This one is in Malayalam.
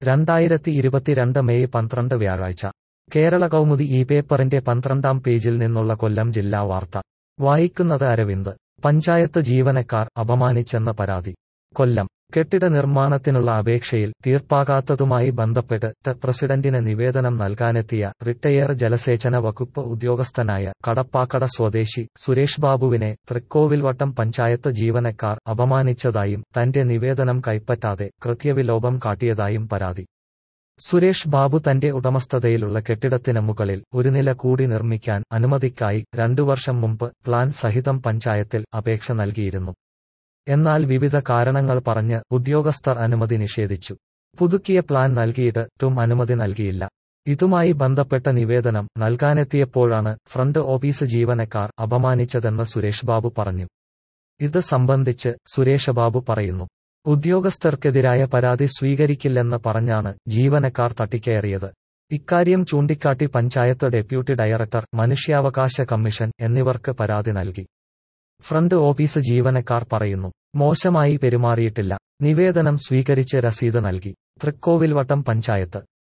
രണ്ടായിരത്തി ഇരുപത്തിരണ്ട് മെയ് പന്ത്രണ്ട് വ്യാഴാഴ്ച കേരള കൗമുദി ഈ പേപ്പറിന്റെ പന്ത്രണ്ടാം പേജിൽ നിന്നുള്ള കൊല്ലം ജില്ലാ വാർത്ത വായിക്കുന്നത് അരവിന്ദ് പഞ്ചായത്ത് ജീവനക്കാർ അപമാനിച്ചെന്ന പരാതി കൊല്ലം കെട്ടിട നിർമ്മാണത്തിനുള്ള അപേക്ഷയിൽ തീർപ്പാകാത്തതുമായി ബന്ധപ്പെട്ട് ത പ്രസിഡന്റിന് നിവേദനം നൽകാനെത്തിയ റിട്ടയർ ജലസേചന വകുപ്പ് ഉദ്യോഗസ്ഥനായ കടപ്പാക്കട സ്വദേശി സുരേഷ് ബാബുവിനെ തൃക്കോവിൽവട്ടം പഞ്ചായത്ത് ജീവനക്കാർ അപമാനിച്ചതായും തന്റെ നിവേദനം കൈപ്പറ്റാതെ കൃത്യവിലോപം കാട്ടിയതായും പരാതി സുരേഷ് ബാബു തന്റെ ഉടമസ്ഥതയിലുള്ള കെട്ടിടത്തിന് മുകളിൽ ഒരു നില കൂടി നിർമ്മിക്കാൻ അനുമതിക്കായി രണ്ടു വർഷം മുമ്പ് പ്ലാൻ സഹിതം പഞ്ചായത്തിൽ അപേക്ഷ നൽകിയിരുന്നു എന്നാൽ വിവിധ കാരണങ്ങൾ പറഞ്ഞ് ഉദ്യോഗസ്ഥർ അനുമതി നിഷേധിച്ചു പുതുക്കിയ പ്ലാൻ നൽകിയിട്ടും അനുമതി നൽകിയില്ല ഇതുമായി ബന്ധപ്പെട്ട നിവേദനം നൽകാനെത്തിയപ്പോഴാണ് ഫ്രണ്ട് ഓഫീസ് ജീവനക്കാർ അപമാനിച്ചതെന്ന് സുരേഷ് ബാബു പറഞ്ഞു ഇത് സംബന്ധിച്ച് സുരേഷ് ബാബു പറയുന്നു ഉദ്യോഗസ്ഥർക്കെതിരായ പരാതി സ്വീകരിക്കില്ലെന്ന് പറഞ്ഞാണ് ജീവനക്കാർ തട്ടിക്കയറിയത് ഇക്കാര്യം ചൂണ്ടിക്കാട്ടി പഞ്ചായത്ത് ഡെപ്യൂട്ടി ഡയറക്ടർ മനുഷ്യാവകാശ കമ്മീഷൻ എന്നിവർക്ക് പരാതി നൽകി ഫ്രണ്ട് ഓഫീസ് ജീവനക്കാർ പറയുന്നു മോശമായി പെരുമാറിയിട്ടില്ല നിവേദനം സ്വീകരിച്ച് രസീത് നൽകി തൃക്കോവിൽവട്ടം പഞ്ചായത്ത്